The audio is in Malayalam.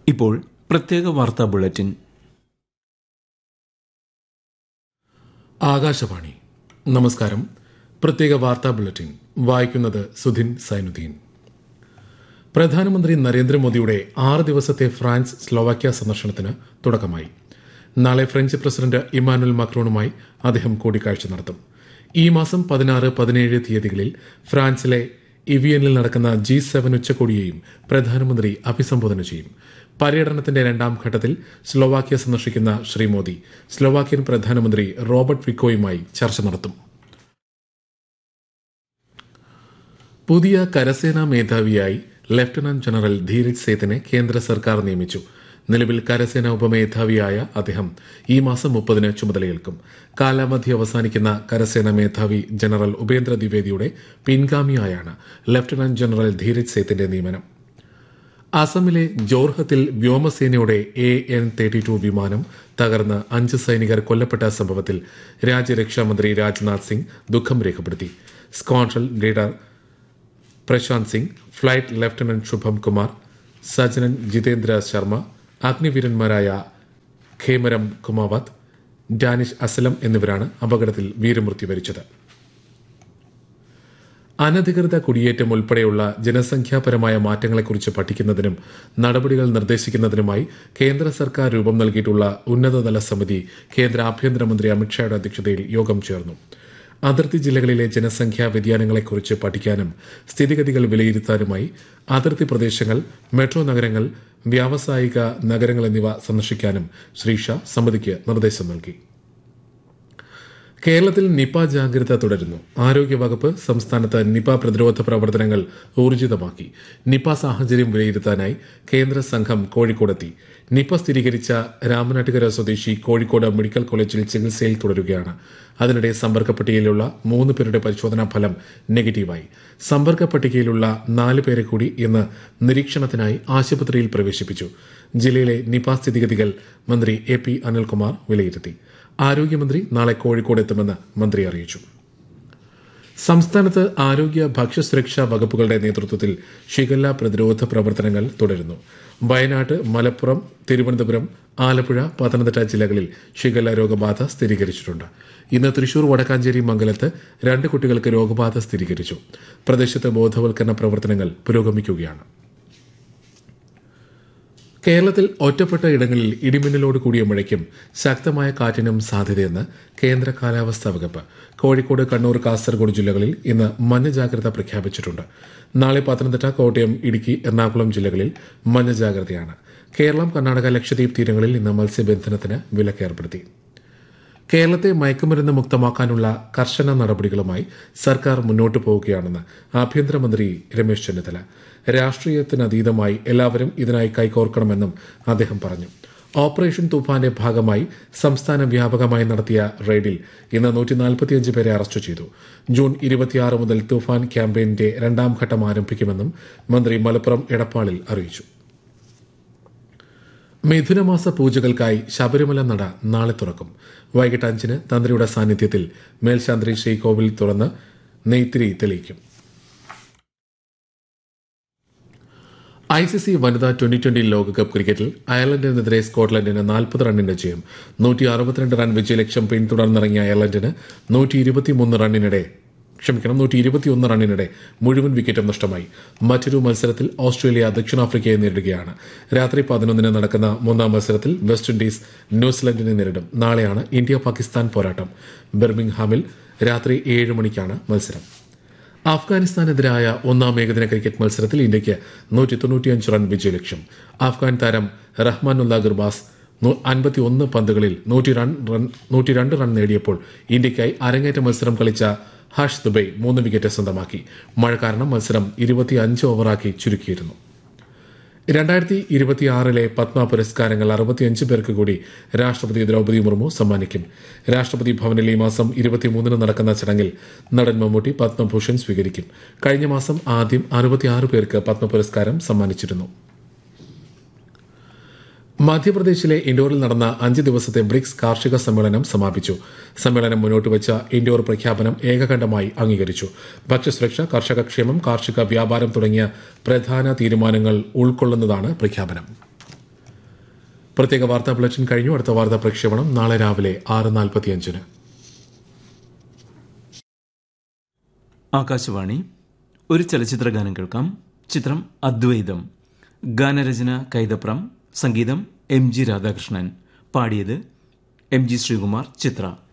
ഇപ്പോൾ പ്രത്യേക വാർത്താ ബുള്ളറ്റിൻ ആകാശവാണി നമസ്കാരം പ്രത്യേക വാർത്താ ബുള്ളറ്റിൻ വായിക്കുന്നത് സുധിൻ സൈനുദ്ദീൻ പ്രധാനമന്ത്രി നരേന്ദ്രമോദിയുടെ ആറ് ദിവസത്തെ ഫ്രാൻസ് സ്ലോവാക്യ സന്ദർശനത്തിന് തുടക്കമായി നാളെ ഫ്രഞ്ച് പ്രസിഡന്റ് ഇമാനുൽ മക്രോണുമായി അദ്ദേഹം കൂടിക്കാഴ്ച നടത്തും ഈ മാസം പതിനാറ് പതിനേഴ് തീയതികളിൽ ഫ്രാൻസിലെ ഇവിയനിൽ നടക്കുന്ന ജി സെവൻ ഉച്ചകോടിയെയും പ്രധാനമന്ത്രി അഭിസംബോധന ചെയ്യും പര്യടനത്തിന്റെ രണ്ടാം ഘട്ടത്തിൽ സ്ലോവാക്യ സന്ദർശിക്കുന്ന ശ്രീ മോദി സ്ലോവാക്യൻ പ്രധാനമന്ത്രി റോബർട്ട് വിക്കോയുമായി ചർച്ച നടത്തും പുതിയ കരസേനാ മേധാവിയായി ലഫ്റ്റനന്റ് ജനറൽ ധീരജ് സേത്തിനെ കേന്ദ്ര സർക്കാർ നിയമിച്ചു നിലവിൽ കരസേനാ ഉപമേധാവിയായ അദ്ദേഹം ഈ മാസം മുപ്പതിന് ചുമതലയേൽക്കും കാലാവധി അവസാനിക്കുന്ന കരസേനാ മേധാവി ജനറൽ ഉപേന്ദ്ര ദ്വിവേദിയുടെ പിൻഗാമിയായാണ് ലഫ്റ്റനന്റ് ജനറൽ ധീരജ് സേത്തിന്റെ നിയമനം അസമിലെ ജോർഹത്തിൽ വ്യോമസേനയുടെ എ എൻ തേർട്ടി ടു വിമാനം തകർന്ന് അഞ്ച് സൈനികർ കൊല്ലപ്പെട്ട സംഭവത്തിൽ രാജ്യരക്ഷാമന്ത്രി രാജ്നാഥ് സിംഗ് ദുഃഖം രേഖപ്പെടുത്തി squadron leader Prashant Singh flight lieutenant Shubham Kumar സജനൻ ജിതേന്ദ്ര ശർമ്മ അഗ്നിവീരന്മാരായ ഖേമരം കുമാവത്ത് ഡാനിഷ് അസലം എന്നിവരാണ് അപകടത്തിൽ വീരമൃത്യു വരിച്ചത് അനധികൃത കുടിയേറ്റം ഉൾപ്പെടെയുള്ള ജനസംഖ്യാപരമായ മാറ്റങ്ങളെക്കുറിച്ച് പഠിക്കുന്നതിനും നടപടികൾ നിർദ്ദേശിക്കുന്നതിനുമായി കേന്ദ്ര സർക്കാർ രൂപം നൽകിയിട്ടുള്ള ഉന്നതതല സമിതി കേന്ദ്ര ആഭ്യന്തരമന്ത്രി അമിത്ഷായുടെ അധ്യക്ഷതയിൽ യോഗം ചേർന്നു അതിർത്തി ജില്ലകളിലെ ജനസംഖ്യാ വ്യതിയാനങ്ങളെക്കുറിച്ച് പഠിക്കാനും സ്ഥിതിഗതികൾ വിലയിരുത്താനുമായി അതിർത്തി പ്രദേശങ്ങൾ മെട്രോ നഗരങ്ങൾ വ്യാവസായിക നഗരങ്ങൾ എന്നിവ സന്ദർശിക്കാനും ശ്രീ ഷാ സമിതിക്ക് നിർദ്ദേശം നൽകി കേരളത്തിൽ നിപ ജാഗ്രത തുടരുന്നു ആരോഗ്യവകുപ്പ് സംസ്ഥാനത്ത് നിപ പ്രതിരോധ പ്രവർത്തനങ്ങൾ ഊർജിതമാക്കി നിപ സാഹചര്യം വിലയിരുത്താനായി കേന്ദ്ര സംഘം കോഴിക്കോടെത്തി നിപ സ്ഥിരീകരിച്ച രാമനാട്ടുകര സ്വദേശി കോഴിക്കോട് മെഡിക്കൽ കോളേജിൽ ചികിത്സയിൽ തുടരുകയാണ് അതിനിടെ സമ്പർക്ക പട്ടികയിലുള്ള മൂന്ന് പേരുടെ പരിശോധനാ ഫലം നെഗറ്റീവായി സമ്പർക്ക പട്ടികയിലുള്ള നാല് പേരെ കൂടി ഇന്ന് നിരീക്ഷണത്തിനായി ആശുപത്രിയിൽ പ്രവേശിപ്പിച്ചു ജില്ലയിലെ നിപ സ്ഥിതിഗതികൾ മന്ത്രി എ പി അനിൽകുമാർ വിലയിരുത്തി ആരോഗ്യമന്ത്രി നാളെ കോഴിക്കോട് എത്തുമെന്ന് മന്ത്രി അറിയിച്ചു സംസ്ഥാനത്ത് ആരോഗ്യ ഭക്ഷ്യസുരക്ഷാ വകുപ്പുകളുടെ നേതൃത്വത്തിൽ ഷിഗല്ല പ്രതിരോധ പ്രവർത്തനങ്ങൾ തുടരുന്നു വയനാട് മലപ്പുറം തിരുവനന്തപുരം ആലപ്പുഴ പത്തനംതിട്ട ജില്ലകളിൽ ഷിഗല്ല രോഗബാധ സ്ഥിരീകരിച്ചിട്ടുണ്ട് ഇന്ന് തൃശൂർ വടക്കാഞ്ചേരി മംഗലത്ത് രണ്ട് കുട്ടികൾക്ക് രോഗബാധ സ്ഥിരീകരിച്ചു പ്രദേശത്ത് ബോധവൽക്കരണ പ്രവർത്തനങ്ങൾ പുരോഗമിക്കുകയാണ് കേരളത്തിൽ ഒറ്റപ്പെട്ട ഇടങ്ങളിൽ ഇടിമിന്നലോട് കൂടിയ മഴയ്ക്കും ശക്തമായ കാറ്റിനും സാധ്യതയെന്ന് കേന്ദ്ര കാലാവസ്ഥാ വകുപ്പ് കോഴിക്കോട് കണ്ണൂർ കാസർഗോഡ് ജില്ലകളിൽ ഇന്ന് മഞ്ഞ ജാഗ്രത പ്രഖ്യാപിച്ചിട്ടുണ്ട് നാളെ പത്തനംതിട്ട കോട്ടയം ഇടുക്കി എറണാകുളം ജില്ലകളിൽ മഞ്ഞ ജാഗ്രതയാണ് കേരളം കർണാടക ലക്ഷദ്വീപ് തീരങ്ങളിൽ ഇന്ന് മത്സ്യബന്ധനത്തിന് വിലക്കേർപ്പെടുത്തി കേരളത്തെ മയക്കുമരുന്ന് മുക്തമാക്കാനുള്ള കർശന നടപടികളുമായി സർക്കാർ മുന്നോട്ടു പോവുകയാണെന്ന് ആഭ്യന്തരമന്ത്രി രമേശ് ചെന്നിത്തല രാഷ്ട്രീയത്തിനതീതമായി എല്ലാവരും ഇതിനായി കൈകോർക്കണമെന്നും അദ്ദേഹം പറഞ്ഞു ഓപ്പറേഷൻ തൂഫാന്റെ ഭാഗമായി സംസ്ഥാന വ്യാപകമായി നടത്തിയ റെയ്ഡിൽ ഇന്ന് നൂറ്റി നാൽപ്പത്തിയഞ്ച് പേരെ അറസ്റ്റ് ചെയ്തു ജൂൺ ഇരുപത്തിയാറ് മുതൽ തൂഫാൻ ക്യാമ്പയിന്റെ രണ്ടാം ഘട്ടം ആരംഭിക്കുമെന്നും മന്ത്രി മലപ്പുറം എടപ്പാളിൽ അറിയിച്ചു മിഥുനമാസ പൂജകൾക്കായി ശബരിമല നട നാളെ തുറക്കും വൈകിട്ട് അഞ്ചിന് തന്ത്രിയുടെ സാന്നിധ്യത്തിൽ മേൽശാന്തി ശ്രീകോവിൽ തുറന്ന് നെയ്ത്തിരി തെളിയിക്കും ഐ സി സി വനിതാ ട്വന്റി ട്വന്റി ലോകകപ്പ് ക്രിക്കറ്റിൽ അയർലൻഡിനെതിരെ സ്കോട്ട്ലൻഡിന് നാൽപ്പത് റണ്ണിന്റെ ജയം നൂറ്റി അറുപത്തിരണ്ട് റൺ വിജയലക്ഷ്യം പിന്തുടർന്നിറങ്ങിയ അയർലൻഡിന് നൂറ്റി ഇരുപത്തിമൂന്ന് റണ്ണിനിടെ ക്ഷമിക്കണം നൂറ്റി ഇരുപത്തിയൊന്ന് റണ്ണിനിടെ മുഴുവൻ വിക്കറ്റും നഷ്ടമായി മറ്റൊരു മത്സരത്തിൽ ഓസ്ട്രേലിയ ദക്ഷിണാഫ്രിക്കയെ നേരിടുകയാണ് രാത്രി പതിനൊന്നിന് നടക്കുന്ന മൂന്നാം മത്സരത്തിൽ വെസ്റ്റ് ഇൻഡീസ് ന്യൂസിലൻഡിനെ നേരിടും നാളെയാണ് ഇന്ത്യ പാകിസ്ഥാൻ പോരാട്ടം ബെർമിംഗ്ഹാമിൽ രാത്രി ഏഴ് മണിക്കാണ് മത്സരം അഫ്ഗാനിസ്ഥാനെതിരായ ഒന്നാം ഏകദിന ക്രിക്കറ്റ് മത്സരത്തിൽ ഇന്ത്യയ്ക്ക് നൂറ്റി തൊണ്ണൂറ്റിയഞ്ച് റൺ വിജയലക്ഷ്യം അഫ്ഗാൻ താരം റഹ്മാനുല്ല ഗുർബാസ് അൻപത്തി ഒന്ന് പന്തുകളിൽ നൂറ്റി നൂറ്റി രണ്ട് റൺ നേടിയപ്പോൾ ഇന്ത്യയ്ക്കായി അരങ്ങേറ്റ മത്സരം കളിച്ച ഹർഷ് ദുബൈ മൂന്ന് വിക്കറ്റ് സ്വന്തമാക്കി മഴ കാരണം മത്സരം ഇരുപത്തിയഞ്ച് ഓവറാക്കി ചുരുക്കിയിരുന്നു രണ്ടായിരത്തി ഇരുപത്തിയാറിലെ പത്മ പുരസ്കാരങ്ങൾ അറുപത്തിയഞ്ച് പേർക്ക് കൂടി രാഷ്ട്രപതി ദ്രൗപദി മുർമു സമ്മാനിക്കും രാഷ്ട്രപതി ഭവനിൽ ഈ മാസം ഇരുപത്തിമൂന്നിന് നടക്കുന്ന ചടങ്ങിൽ നടൻ മമ്മൂട്ടി പത്മഭൂഷൺ സ്വീകരിക്കും കഴിഞ്ഞ മാസം ആദ്യം അറുപത്തിയാറ് പേർക്ക് പത്മ പുരസ്കാരം സമ്മാനിച്ചിരുന്നു മധ്യപ്രദേശിലെ ഇൻഡോറിൽ നടന്ന അഞ്ച് ദിവസത്തെ ബ്രിക്സ് കാർഷിക സമ്മേളനം സമാപിച്ചു സമ്മേളനം മുന്നോട്ട് വെച്ച ഇൻഡോർ പ്രഖ്യാപനം ഏകകണ്ഠമായി അംഗീകരിച്ചു ഭക്ഷ്യസുരക്ഷ കർഷകക്ഷേമം കാർഷിക വ്യാപാരം തുടങ്ങിയ പ്രധാന തീരുമാനങ്ങൾ ഉൾക്കൊള്ളുന്നതാണ് പ്രഖ്യാപനം പ്രത്യേക വാർത്താ ബുള്ളറ്റിൻ കഴിഞ്ഞു അടുത്ത വാർത്താ പ്രക്ഷേപണം നാളെ രാവിലെ ആറ് നാൽപ്പത്തിയഞ്ചിന് ആകാശവാണി ഒരു ചലച്ചിത്ര ഗാനം കേൾക്കാം ചിത്രം അദ്വൈതം ഗാനരചന കൈതപ്രം സംഗീതം എം ജി രാധാകൃഷ്ണൻ പാടിയത് എം ജി ശ്രീകുമാർ ചിത്ര